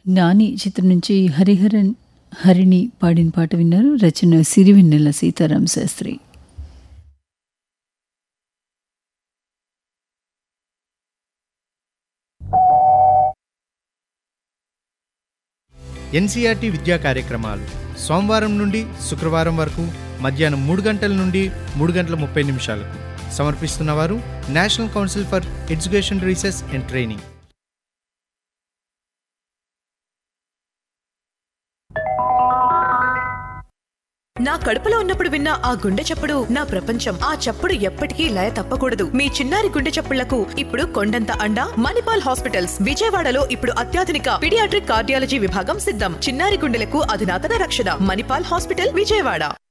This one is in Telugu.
నాని చిత్రం నుంచి హరిహరన్ హరిణి పాడిన పాట విన్నారు రచన సిరివెన్నెల సీతారాం శాస్త్రి ఎన్సీఆర్టీ విద్యా కార్యక్రమాలు సోమవారం నుండి శుక్రవారం వరకు మధ్యాహ్నం మూడు గంటల నుండి మూడు గంటల ముప్పై నిమిషాలకు సమర్పిస్తున్నవారు national council for education research and training నా కడుపులో ఉన్నప్పుడు విన్న ఆ గుండె చప్పుడు నా ప్రపంచం ఆ చప్పుడు ఎప్పటికీ లయ తప్పకూడదు మీ చిన్నారి గుండె చప్పుళ్లకు ఇప్పుడు కొండంత అండ మణిపాల్ హాస్పిటల్స్ విజయవాడలో ఇప్పుడు అత్యాధునిక పిడియాట్రిక్ కార్డియాలజీ విభాగం సిద్ధం చిన్నారి గుండెలకు అధునాతన రక్షణ మణిపాల్ హాస్పిటల్ విజయవాడ